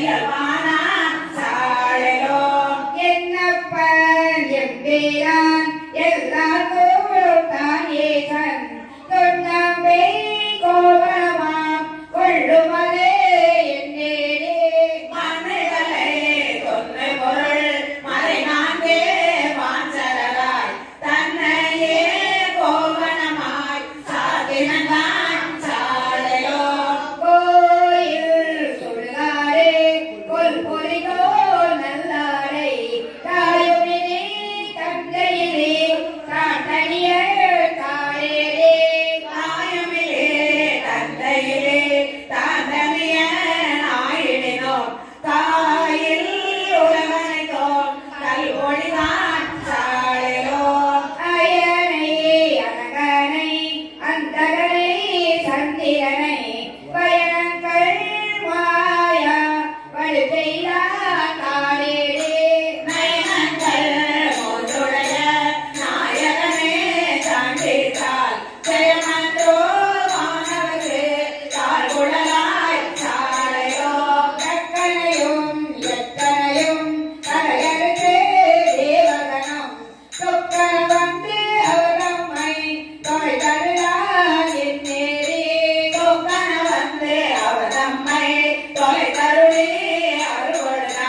இயல்பானான் சாழலோ என்னப்பன் எம்பேரான் எல்லாருக்கும் தான் ஏசன் தொன்னம்பே கோபமாம் கொள்ளுமலே என்னேரே மண்ணுகளை கொன்று பொருள் மறை நான்கே வாஞ்சலாய் தன்னையே கோவணமாய் சாதினங்கான் சாழலோ கோயில் சுடுகாடே கொல் பொறிகோ நல்லாடை தாயுமினே தந்தையிலே காட்டணிய தாயரே தாயமிலே தந்தையிலே தாந்தனிய நாயிடினோ தாயில் உலகனைத்தோ கல்வொழிதான் சாழலோ அயனை அனகனை அந்தகனை சந்திரனை பயணங்கள் மாயா வலுப்பெய்தா தாரேடே நயனங்கள் மூன்றுடைய நாயகனே தாண்டித்தால் ஜெயமன்றோ மாணவருக்கு தாழ் குழலாய் சாலையோ கக்கனையும் எத்தனையும் கரையறுத்து தேவகணம் சொக்கர வந்து அவரம்மை தொலை தருளார் என்னேரே தொக்கன வந்து அவர் நம்மை தொலை தருளி அருள்கொடுக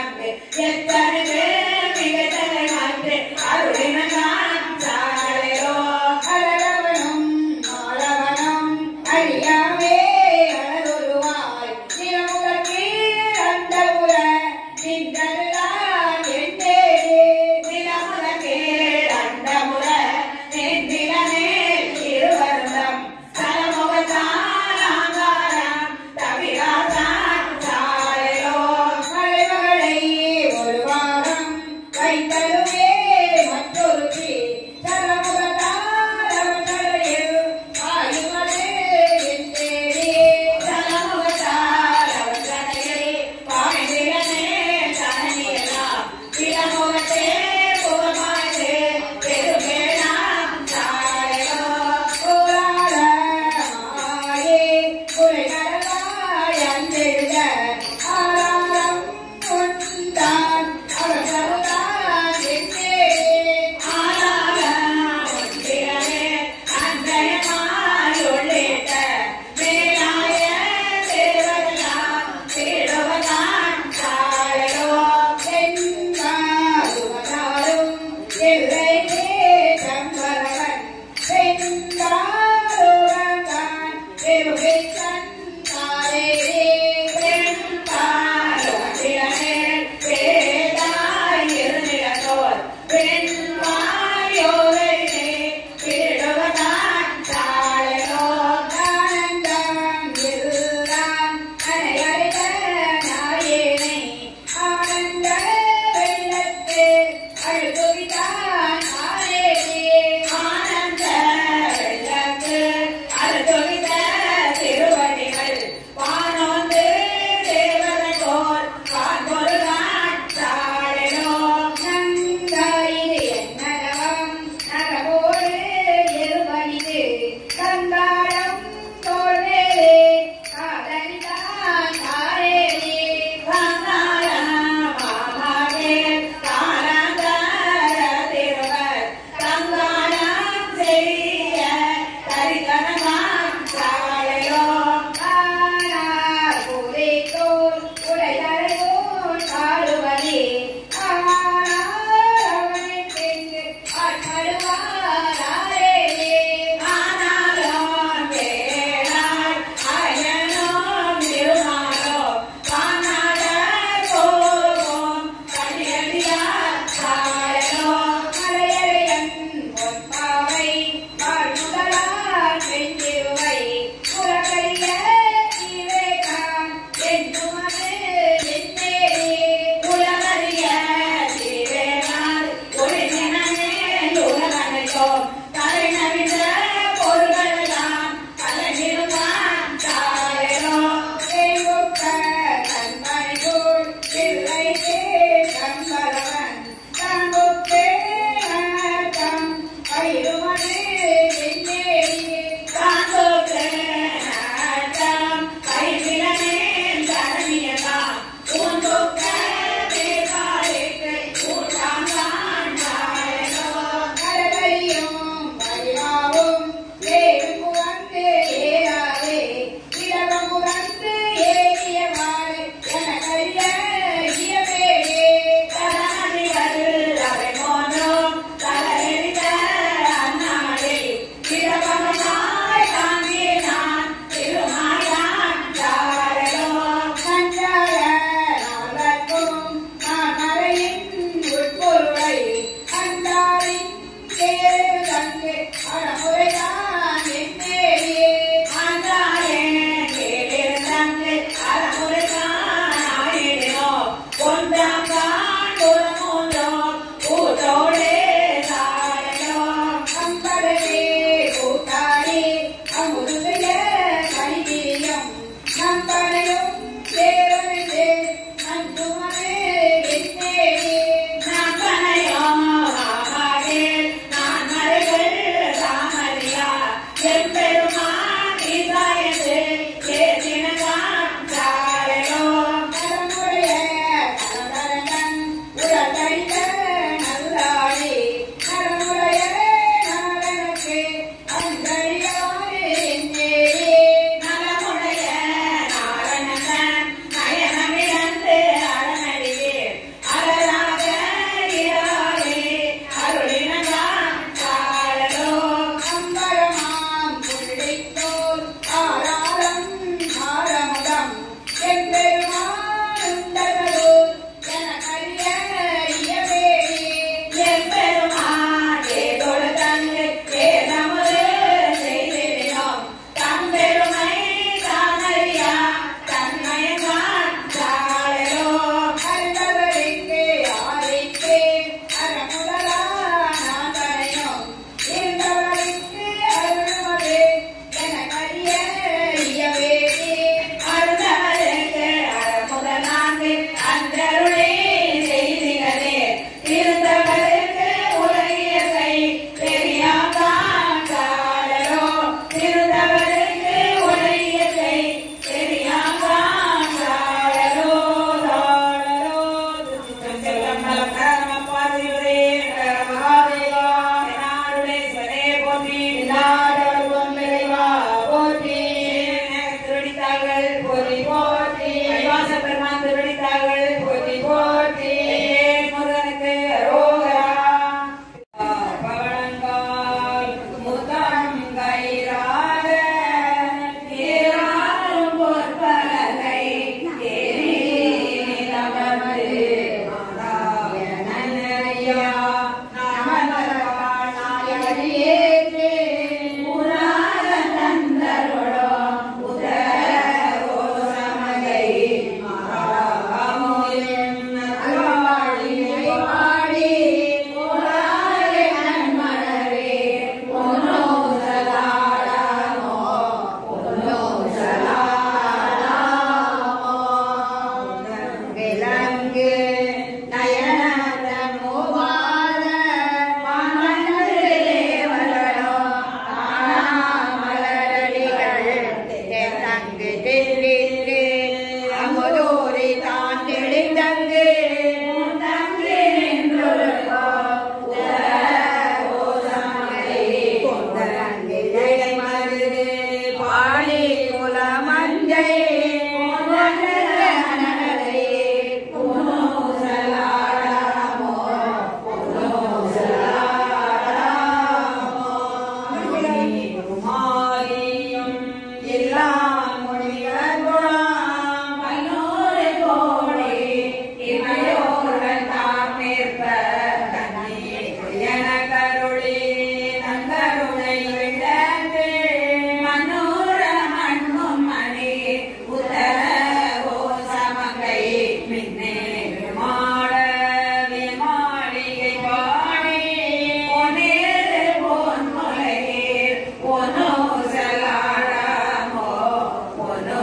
எல்லாம் முனிவர் குணம் பல்லோரு கோடி இமையோர்கள் தாம் நிற்ப கண்ணீர் என கருளி நங்கருணை விழந்து மன்னூர மண்ணும் மணி உதர ஓசமங்கை மின்னே மாட விமாளிகை பாடி பொன்னேறு பொன்முலையீர் பொன்னோ சலாடாமோ பொன்னோ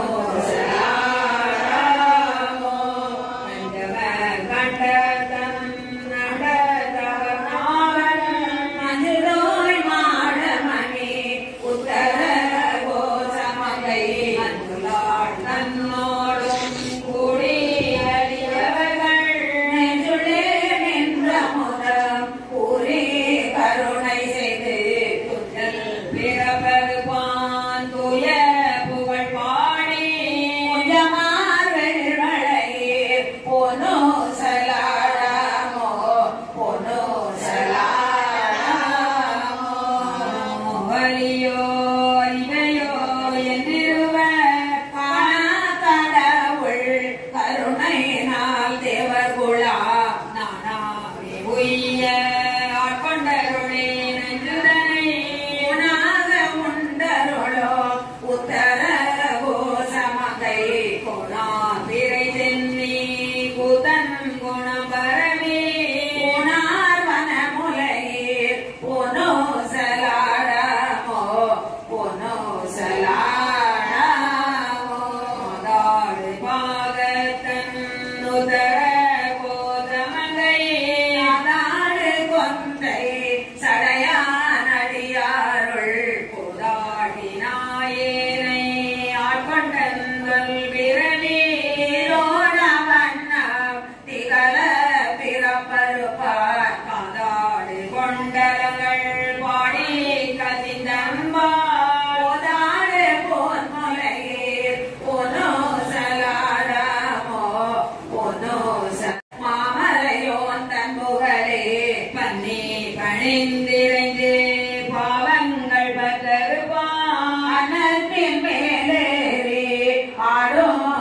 சலாடாமோ கண்டவர் கண்டதம் நடந்தவர் நாவன் மதுரோய் மாடமணி உத்தர கோசமகை அன்புலாள் தன்னோடும் கூடி அடியவர்கள் நெஞ்சுளே நின்ற முதம் கூறி கருணை செய்து துற்றல் பிறப்பது பான் தூய புகழ் பாடி முஜமார் வெள்வளையீர் பொனோ சலாடாமோ பொனோ சலாடாமோ வலியோ அறிவையோ என்றிருவ கடவுள் கருணையினால் தேவர் குழா நானாவே உய்ய ஆட்கொண்டருளே நெஞ்சுதனை உணாக உண்டருளோ உத்தர கோசமகை கோணா திரை தென்னி குதன் குணபரமே உணார் வனமுலையீர் பொனோ சலாடமோ பொனோ சலாடமோ நாடு பாகத்தன் உதர கோதமங்கை நாடு கொன்றை சடையானடியாருள் கோதாடி நாயேனை ஆட்கொண்டங்கள் பிறனே ரோண வண்ணம் திகழ பிறப்பருப்பார் காதாடு கொண்டலங்கள் பாடி கசிந்தம்பார் ஓதாடு போன்முலையீர் பொனோ சலாடாமோ பொனோ ச மாமலையோன் தன் புகழே பன்னி பணிந்திரைந்து பாவங்கள் பகருவான் அனத்தின் மேலேறி ஆடும்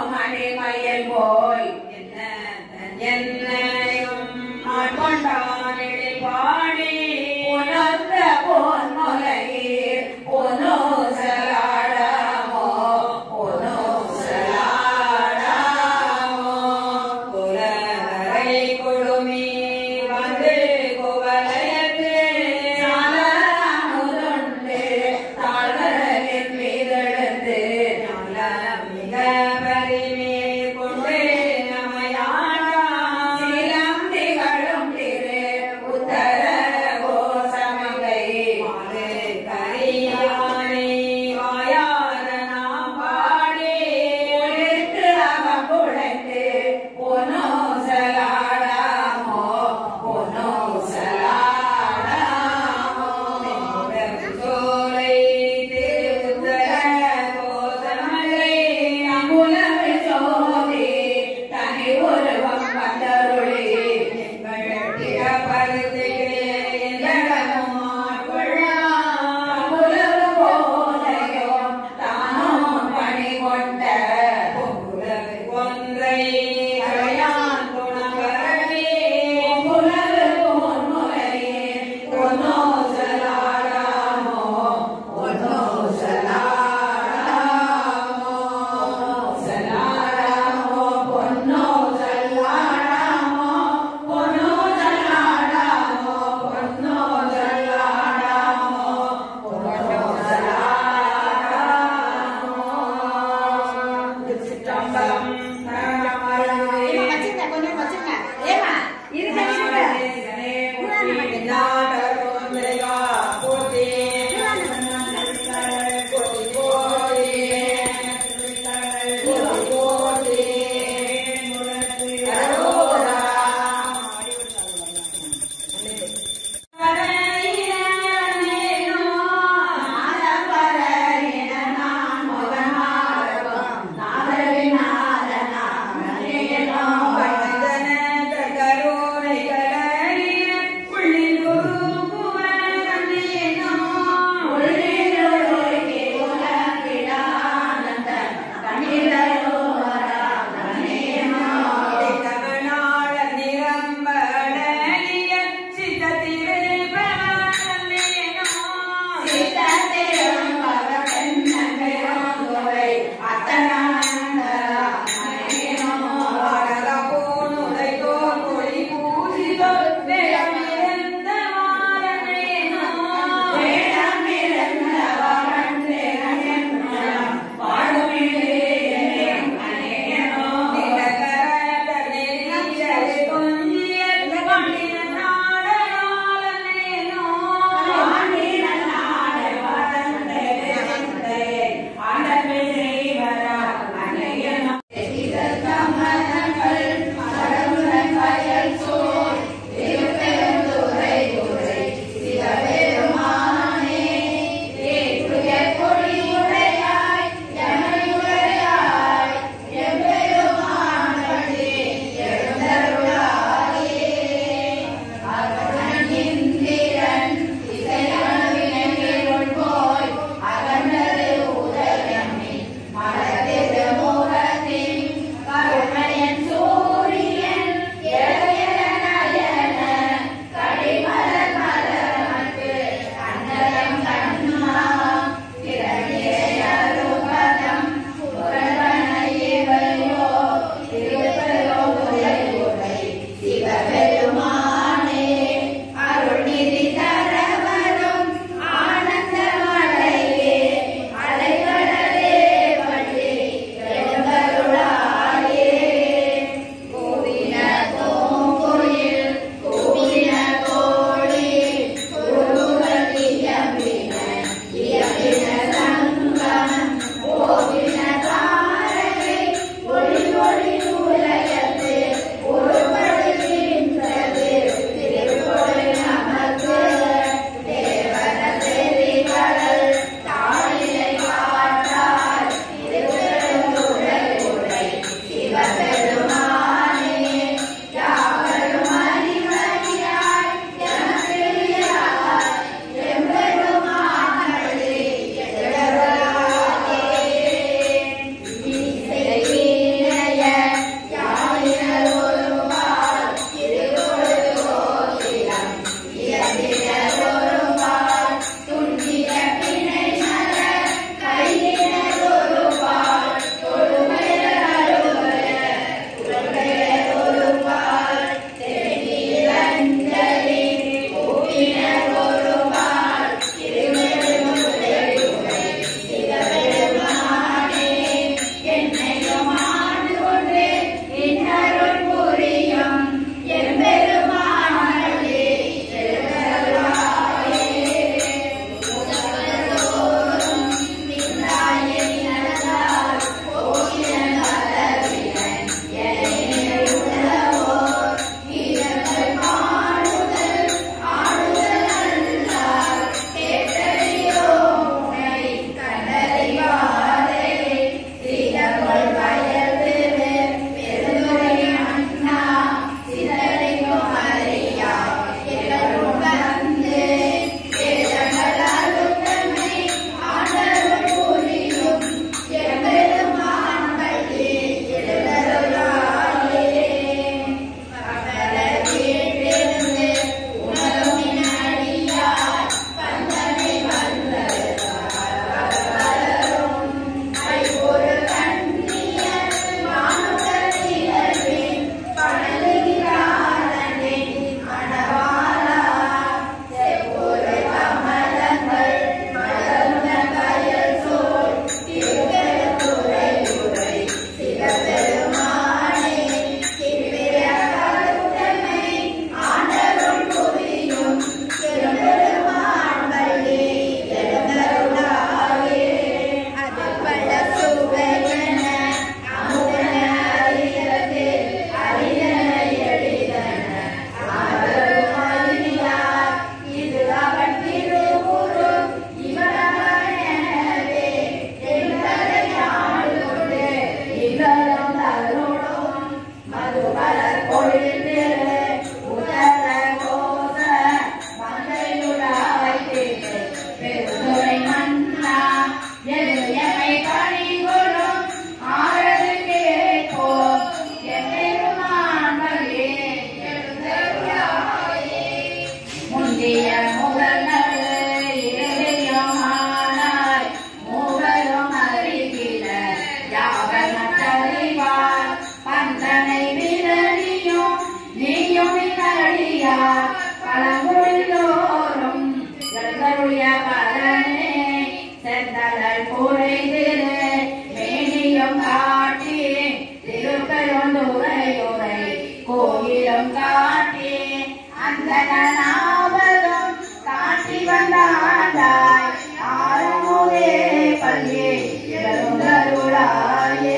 வீரம் காட்டி அந்த நாவலும் காட்டி வந்தாண்டாய் ஆரமுதே பள்ளி எழுந்தருளாயே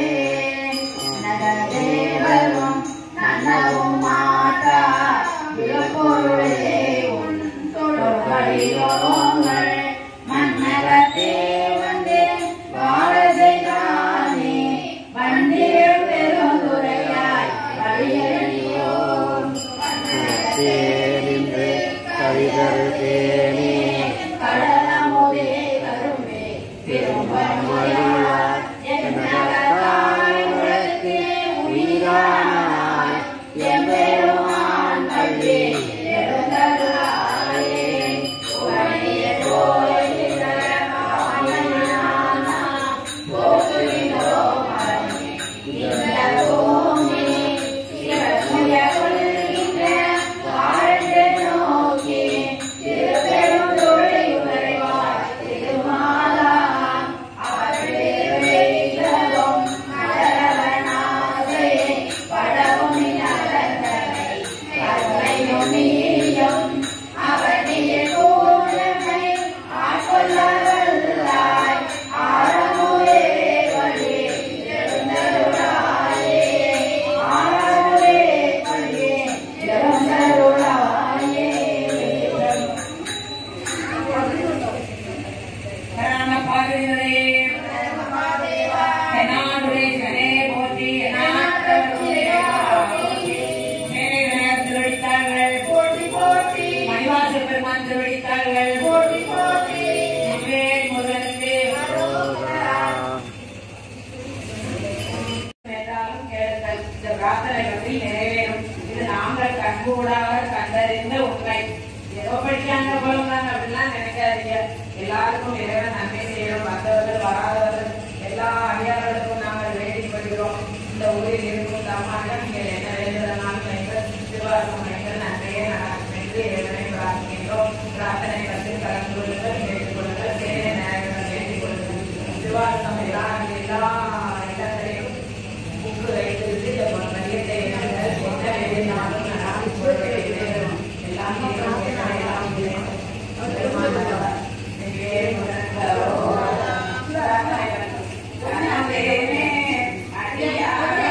நகதேவரும் நன்னவும் மாட்டா விழுப்பொருளே உன் தொடர்களியோங்கள் மன்னகத்தே வந்து வாழ செய்தானே வண்டியில் பெருந்துரையாய் வழியறியோம் தேனின்று கவிதரு தேனி கடலமுதே கருமே பெரும்பன்மொழியார் என்னகத்தாய் உலகே உயிரானாய் எம்பெருமான் பள்ளி எழுந்தருளாயே உரைய கோயிலானா போதுவினோ மரணி இந்த பூமி சிவமுய கொள்கின்ற வாழ்ந்து நோக்கி திருப்பெருந்துறை உரைவார் திருமாலான் அவர்களே வெயிலும் மலரவனாசை படவும் நலந்தனை கருணையும் நீயும் அவனிய கூடமை ஆட்கொள்ளவல்லாய் ஆரமுதே வழி எழுந்தருளாயே ஆரமுதே வழி எழுந்தருளாயே கரண பாதிரிகளே என்னாடுடைய சனே போற்றி என்னாடுடைய போற்றி மேலே திருவிழித்தார்கள் போற்றி போற்றி மணிவாசல் பெருமான் திருவிழித்தார்கள் போற்றி போற்றி முதலுக்கு என்றாலும் கேளுங்கள் இந்த பிரார்த்தனைகளில் நிறைவேறும் இது நாங்கள் கண்கூடாக கண்டறிந்த உண்மை ஏதோ படிக்காங்க போலதான் அப்படிலாம் நினைக்காதீங்க எல்லாருக்கும் இறைவன் நன்மை செய்யணும் வந்தவர்கள் வராதவர்கள் எல்லா அடியார்களுக்கும் நாங்கள் வேண்டிப்படுகிறோம் இந்த ஊரில் இருக்கும் தம்மாக நீங்கள் என்ன வேண்டுதலாலும் நீங்கள் திருவாரூர் நீங்கள் நன்மையே நடக்கும் என்று இறைவனை பிரார்த்திக்கின்றோம் பிரார்த்தனை கற்று கலந்து கொள்ளுங்கள் கேட்டுக் கொள்ளுங்கள் சேவை நேரங்கள் வேண்டிக் கொள்ளுங்கள் திருவாரூர் எல்லா எல்லா இடங்களிலும் புக்கு வைத்திருந்து இந்த மையத்தை நாங்கள் என்ன வேண்டினாலும் நான் சொல்ல வேண்டும் எல்லாம் இறைவன் எல்லாம் இறைவன். பெருமானவர். எங்கே முதல்வரோ, கனவேனே, அடியாரோ,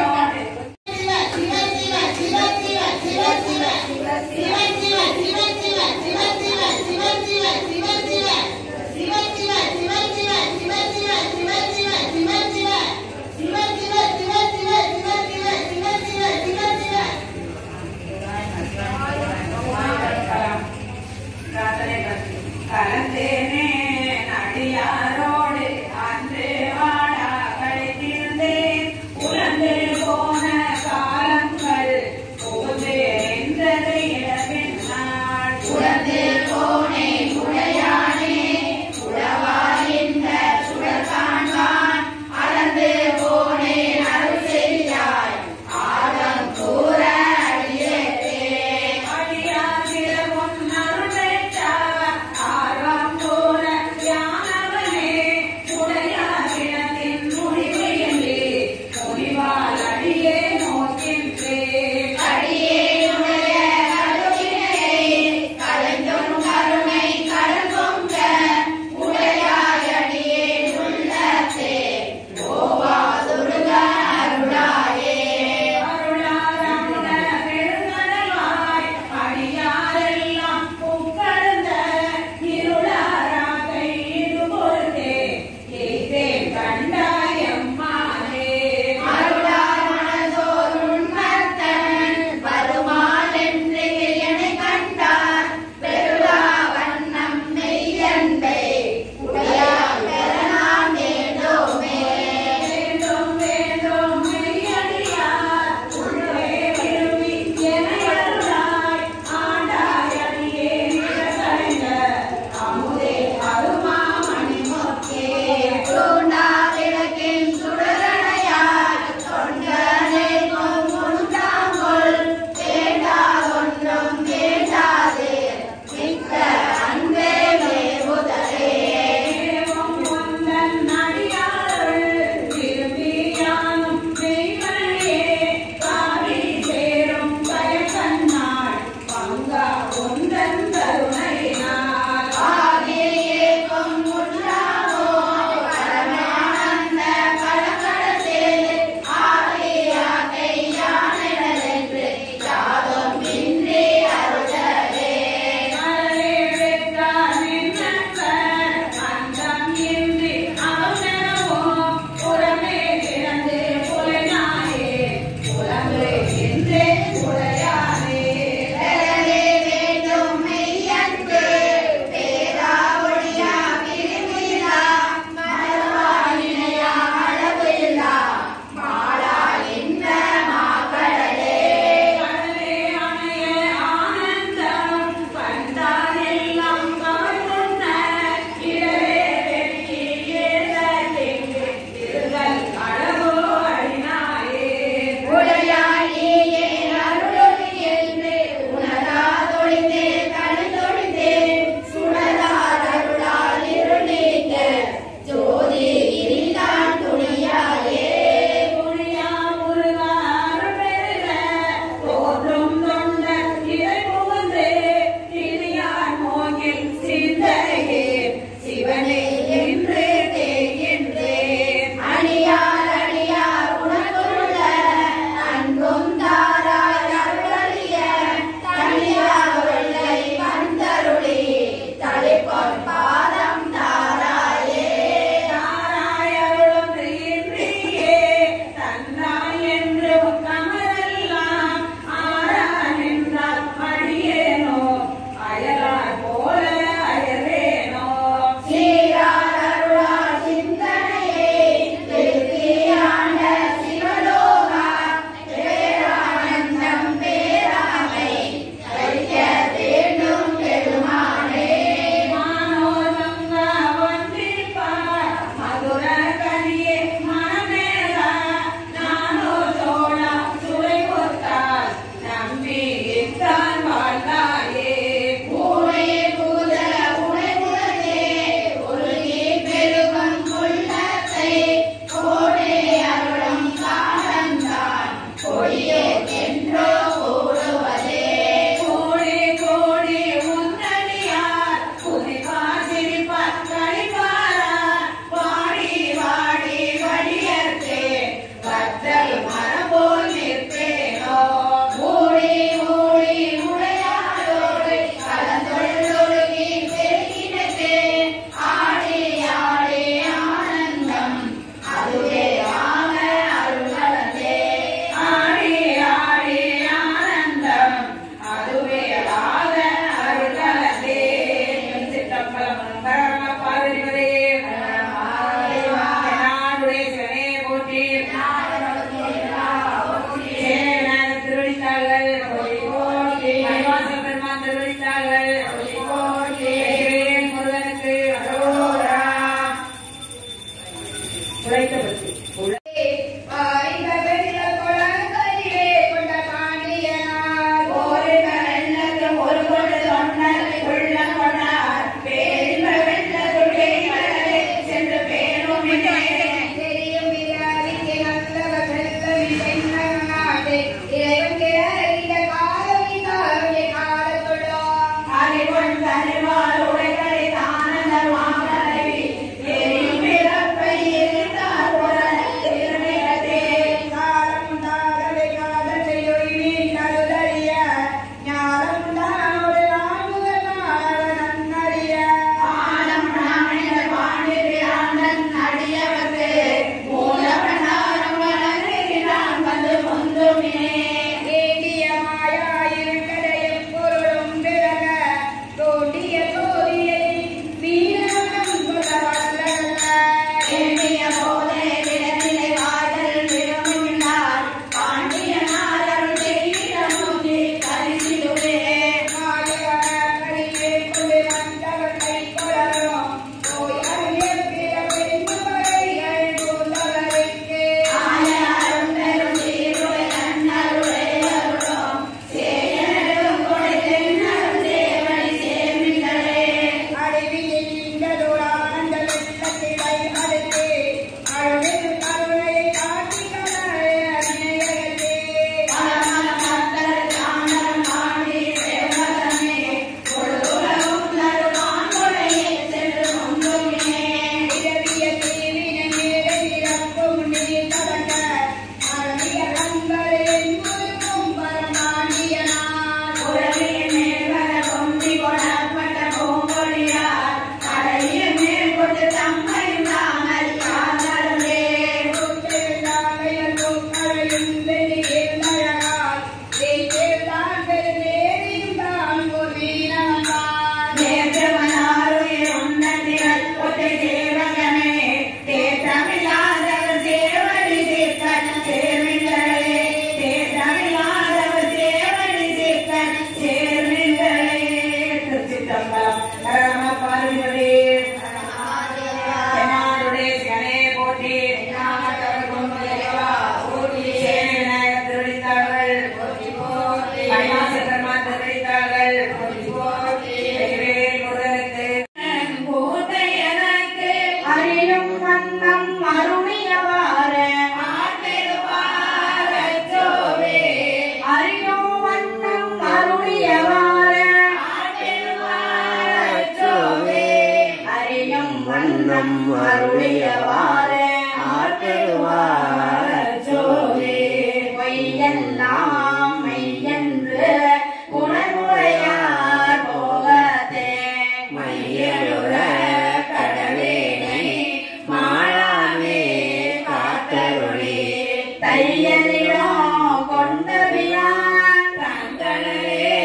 ஐயனிடம் கொண்ட பிரான் தங்களே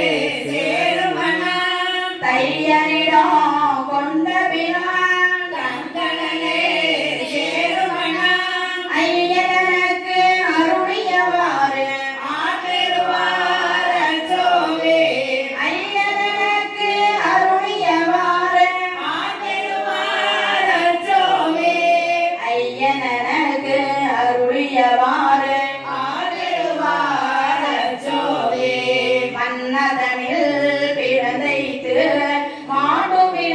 சேருமனாம் தையனிடம் கொண்ட பிரான் தங்களே சேருமனாம் ஐயனக்கு அருளியவாறு ஆற்றிடுவார் அச்சோவே ஐயனக்கு அருளியவாறு ஆற்றிடுவார் அச்சோவே ஐயனக்கு அருளியவாறு ஆற்றிடுவார் அச்சோவே மன்னதனில் பிறந்தைத்து மாடுவிட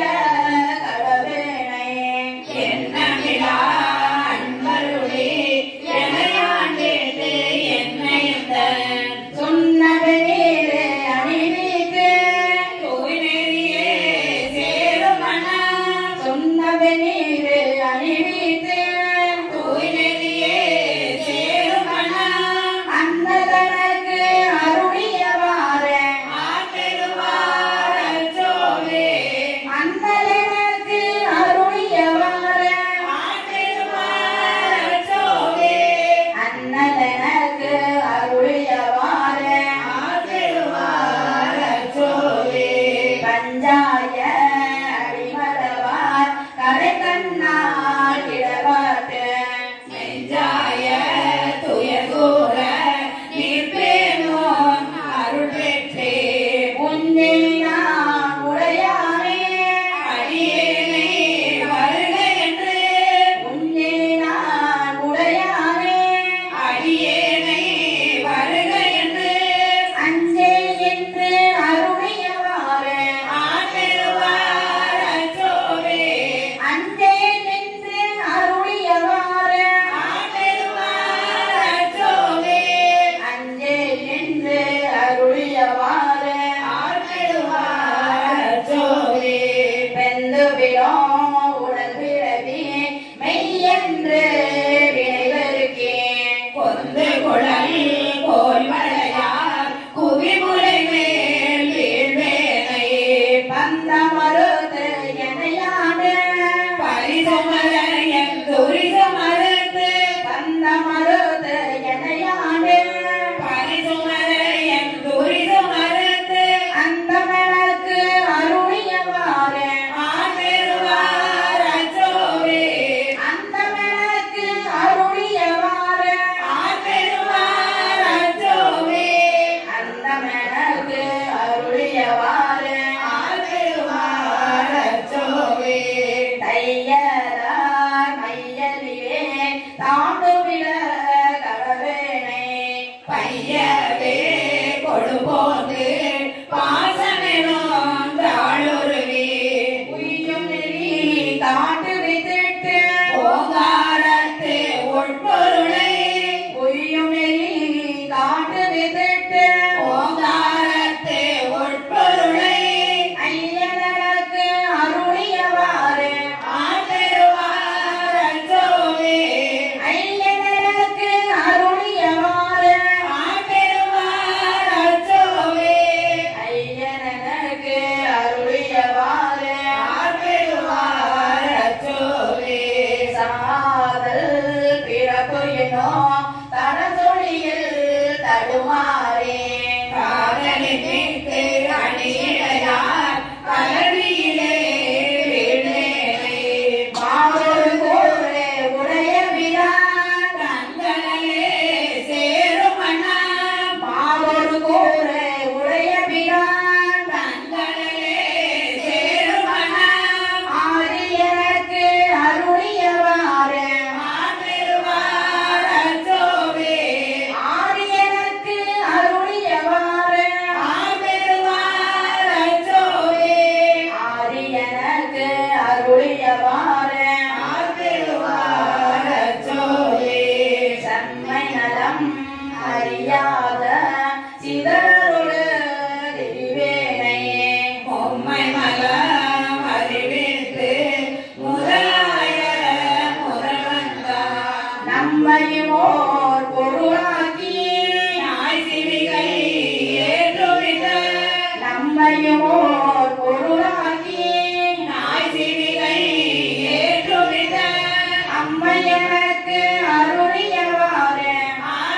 கடவேனை என்னமிலா அன்பருளே எனையாண்டேது என்னைந்த சொன்னவனேரே அணிவித்து தூய்நெறியே சேருமனா சொன்னவனேரே அணிவித்து தூய்நெறியே சேருமனா அன்னதனக்கு அருளியவாறு ஆற்றிடுவார் அச்சோவே அன்னதனக்கு அருளியவாறு ஆற்றிடுவார் அச்சோவே அன்னதனக்கு அருளியவாறு ஆற்றிடுவார் அச்சோவே பஞ்சாய அடிமரவார் கரை கண்ணால் இடபாட்டு நெஞ்சாய துயகூர நிற்பேனோன் அருள் பெற்றே உன்னை நான் உடையானே அடியேனை வருக என்று உன்னை நான் உடையானே அடியேனை வருக என்று அஞ்சே என்று அருளியவாறு ஆற்றிடுவார் அச்சோவே அஞ்சே என்று அருளியவாறு ஆற்றிடுவார் அச்சோவே அஞ்சே என்று அருளியவாறு ஆற்றிடுவார் அச்சோவே வெந்து விடும் உடல் பிறவி மெய்யென்று விளைவருக்கே கொந்து குழல் போல் மழையார் குவிமுறை மேல் வீழ்வேனை பந்த மறுத்து எனையாடு பரிசுமர என் துரிசு மறுத்து பந்த மறுத்து எனையாடு பரிசுமர என் துரிசு மறுத்து அந்த மனக்கு அருளியவாறு ஆற்றிடுவார் அச்சோவே அந்த மனக்கு அருளியவாறு ஆற்றிடுவார் அச்சோவே அந்த மனக்கு அருளியவாறு ஆற்றிடுவார் அச்சோவே தையலார் மையலிலே தாண்டுவிட கடவேனை பையவே கொடுபோது பாசமெனும் தாழுருவி உய்யும் நெறி காட்டு வித்திட்டு ஓங்காரத்து உட்பொருளை உய்யும் நெறி காட்டு வித்திட்டு ஓங்காரத்து உட்பொருளை ஐயனக்கு அருளியவாறு ஆற்றிடுவார் அச்சோவே ஐயனக்கு அருளியவாறு ஆற்றிடுவார் அச்சோவே ஐயனக்கு அருளியவாறு ஆற்றிடுவார் அச்சோவே சாதல் பிறப்பு என்னோ தடசொலியில் தடுமாறே காதலின் மீட்டு அணியிடையார் கல்வியிலே வீழ்ந்தேனை மாவொரு கோரே உடைய விழா கண்களே சேரும் அண்ணா மாவொரு கோரே உடைய விழா கண்களே சேரும் அண்ணா ஆரியனுக்கு அருளியவாறு ஆற்றிடுவார் அச்சோவே ஆரியனுக்கு அருளியவாறு ஆற்றிடுவார் அச்சோவே ஆரியனுக்கு அருளியவாறு ஆற்றிடுவார் அச்சோவே செம்மை நலம் அறியாத சிதறொரு திரிவேனை பொம்மை மலம் அறிவித்து முதலாய முதல்வந்தான் நம்மையும் ஓர் பொருளாக்கி நாய் சிவிகை ஏற்றுவித்த நம்மையும் ஓர் பொருளாக்கி நாய் சிவிகை ஏற்றுவித்த அம்மையனுக்கு அருளியவாறு ஆ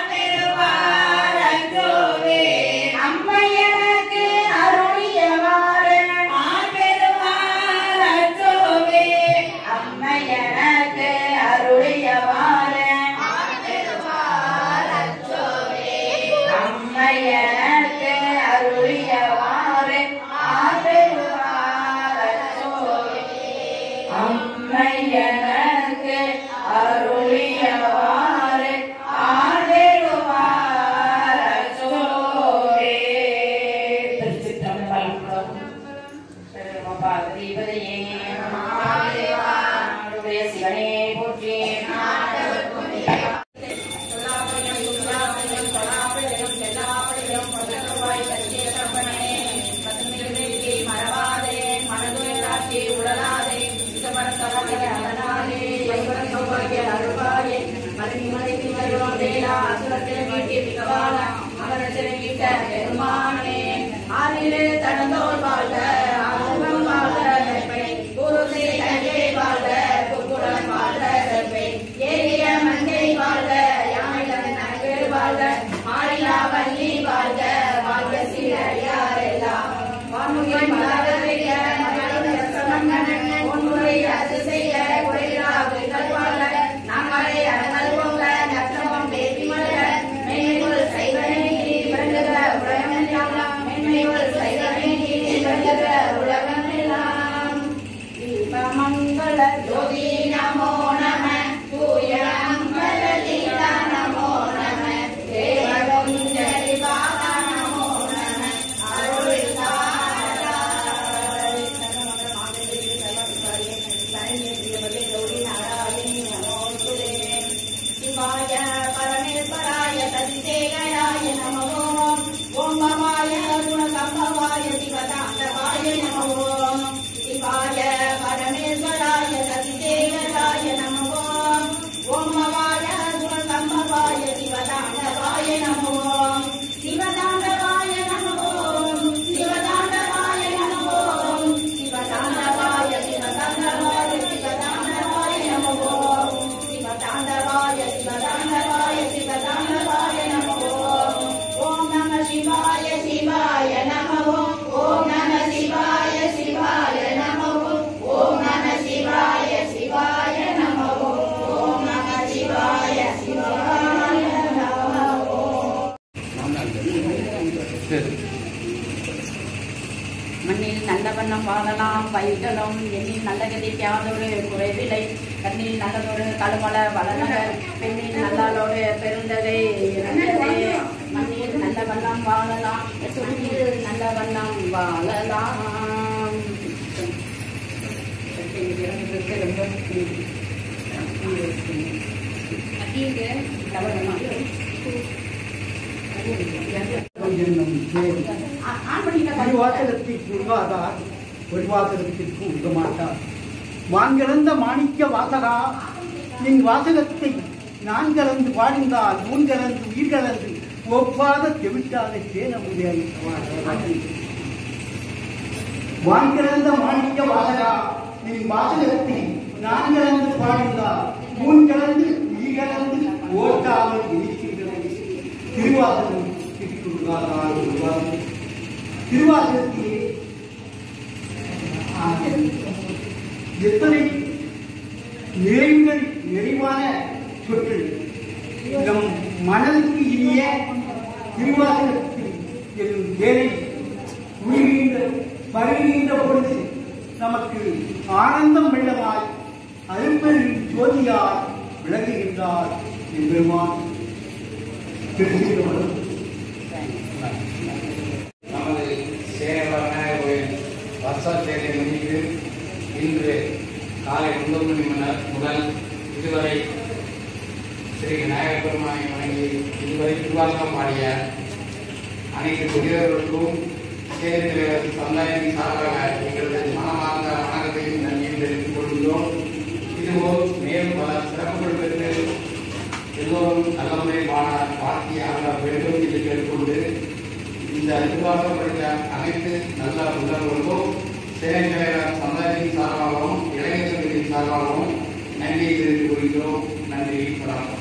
வேலா சுரத்தில் மீட்டி மிகவான அமரத்தில் மீட்ட பெருமானே ஆறிலே தடந்தோல் வாழ்க ஆறுவம் வாழ்க நெற்பை குருசை கையை வாழ்க குக்குடன் வாழ்க நெற்பை ஏரிய மஞ்சை வாழ்க யாமிடம் நன்கு வாழ்க மாறிலா வள்ளி வாழ்க வாழ்க சீரடியாரெல்லாம் வான்முகை மலரறிய மகளிர் சமங்கனன் பொன்முறை அது செய்ய குறைகிறாது கல்வாழ நாமரை அடங்கல் போல நற்றமம் பேசி மலர மென்மையுள் சைவனை விளங்குகிற உலகமெல்லாம் மென்மையுள் சைவனை விளங்குகிற உலகமெல்லாம் தீபமங்கள ஜோதி நமோ நம தூய மங்கள லீலா நமோ நம தேவரும் ஜெயபாலா நமோ நம அருள் தாராய் சிவாய பரமேஸ்வராய சதிசேகராய நமோ ஓம் மமாய குணசம்பவாய சிவதாண்டவாய நமோ சிவாய பரமேஸ்வராய சதிசேகராய நமோ ஓம் மமாய குணசம்பவாய சிவதாண்டவாய நமோ சிவதாண்டவாய நமோ சிவதாண்டவாய நமோ சிவதாண்டவாய சிவதாண்டவாய சிவதாண்டவாய நமோ சிவதாண்டவாய சிவதாண்டவாய சிவதாண்டவாய நமோ ஓம் நம சிவாய சிவாய நமோ ஓம் நம சிவாய சிவாய நமோ ஓம் நம சிவாய சிவாய நமோ ஓம் நம சிவாய சிவாய நமோ மண்ணில் நல்ல வண்ணம் வாழலாம் பயிர்களும் எண்ணில் நல்ல கதிக்காதொரு குறைவில்லை கண்ணில் நல்லதொரு கழுமல வளநகர் பெண்ணில் நல்லாலோடு பெருந்தகை இறந்ததே மண்ணில் நல்ல வண்ணம் வாழலாம் துணியில் நல்ல வண்ணம் வாழலாம் ஒரு வாசகத்திற்கு உருவாதார் ஒரு வாசகத்திற்கு உருக மாட்டார் வான்கிழந்த மாணிக்க வாசகா நின் வாசகத்தை நான் கலந்து பாடிந்தால் ஊன் கலந்து உயிர் கலந்து ஒப்பாத தெவிட்டாத சேன முடியாது வான்கிழந்த மாணிக்க வாசகா நின் வாசகத்தை நான் கலந்து பாடிந்தால் ஊன் கலந்து உயிர் கலந்து ஓட்டாமல் இருக்கிறது திருவாசகம் திருக்குறுகாதார் உருவாகும் திருவாசகத்திலே ஆ, எத்தனை நிறைவுகள் நிறைவான சொற்கள் நம் மனதுக்கு இனிய திருவாசகத்தில் எனும் வேலை உருகின்ற பருகின்ற பொழுது நமக்கு ஆனந்தம் வெள்ளமாய் அரும்பெரும் ஜோதியார் விளங்குகின்றார் என்பெருமான் திருச்சிற்றம்பலம் நமது சேரவ விநாயகர் கோயில் வருஷாச்சேரியை முன்னிட்டு இன்று காலை ஒன்பது மணி மணி முதல் இதுவரை ஸ்ரீ விநாயகர் பெருமானை வணங்கி இதுவரை திருவாசகம் பாடிய அனைத்து புதியவர்களுக்கும் சேரி தலைவர் சமுதாயத்தின் சார்பாக எங்களது மனமார்ந்த வணக்கத்தையும் நன்றியும் தெரிவித்துக் கொள்கிறோம் இதுபோல் மேலும் பல சிறப்புகள் பெற்று எல்லோரும் நல்ல முறையில் வாழ வாழ்த்தி ஆக வேண்டும் என்று கேட்டுக்கொண்டு இந்த நிர்வாகம் படித்த அனைத்து நல்ல உள்ளவர்களுக்கும் சேவை தலைவர் சமுதாயத்தின் சார்பாகவும் இளைஞர்களின் சார்பாகவும் நன்றியை தெரிவித்துக் கொள்கிறோம் நன்றி வணக்கம்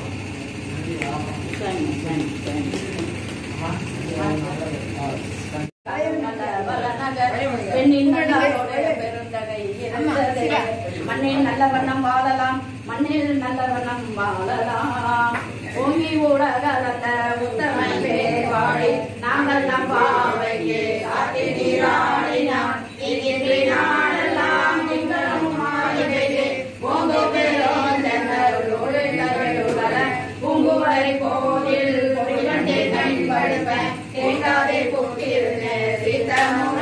பெண்ணின் நல்லாரோடு பெருந்தகை இருந்ததே. மண்ணில் நல்ல வண்ணம் வாழலாம் மண்ணில் நல்ல வண்ணம் வாழலாம் ஓங்கி ஊடகலந்த உத்தமன் பேர் வாழி நாங்கள் நம் பாவைக்கு காட்டி நீராடினான் இனின்றி நாடெல்லாம் திங்களும் மாளிகைக்கு ஓங்கு பெருந்தென்னருளோடு கருளுதல பூங்குவரை கோவில் பொறிவண்டை கண்படுப்ப தேங்காதை பூத்திருந்த சீத்தமும்